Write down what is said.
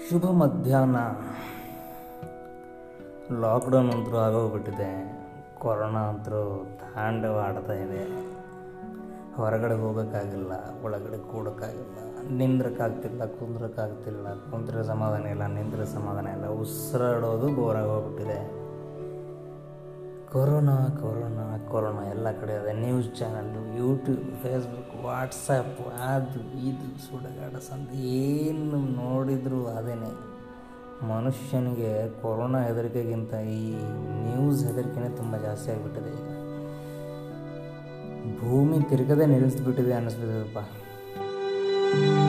ಶುಭ ಮಧ್ಯಾಹ್ನ ಲಾಕ್ಡೌನ್ ಅಂತೂ ಆಗೋಗ್ಬಿಟ್ಟಿದೆ ಕೊರೋನಾ ಅಂತೂ ತಾಂಡವ ಆಡ್ತಾ ಇದೆ ಹೊರಗಡೆ ಹೋಗೋಕ್ಕಾಗಿಲ್ಲ ಒಳಗಡೆ ಕೂಡೋಕ್ಕಾಗಿಲ್ಲ ನಿಂದ್ರಕ್ಕಾಗ್ತಿಲ್ಲ ಕುಂದ್ರಕ್ಕಾಗ್ತಿಲ್ಲ ಕುಂತ್ರೆ ಸಮಾಧಾನ ಇಲ್ಲ ನಿಂತ್ರೆ ಸಮಾಧಾನ ಇಲ್ಲ ಉಸಿರಾಡೋದು ಬೋರಾಗಿ ಹೋಗ್ಬಿಟ್ಟಿದೆ ಕೊರೋನಾ ಕೊರೋನಾ ಕೊರೋನಾ ಎಲ್ಲ ಕಡೆ ಇದೆ news channel YouTube Facebook WhatsApp ಅದು ಇದು ಸುಡಗಾಡ ಸಂತೆ ಏನು ನೋಡಿದರೂ ಅದೇನೆ ಮನುಷ್ಯನಿಗೆ ಕೊರೋನಾ ಹೆದರಿಕೆಗಿಂತ ಈ ನ್ಯೂಸ್ ಹೆದರಿಕೆನೇ ತುಂಬ ಜಾಸ್ತಿ ಆಗಿಬಿಟ್ಟಿದೆ ಈಗ ಭೂಮಿ ತಿರುಗದೆ ನಿಲ್ಲಿಸ್ಬಿಟ್ಟಿದೆ ಅನ್ನಿಸ್ಬಿಟ್ಟಿದೆಪ್ಪ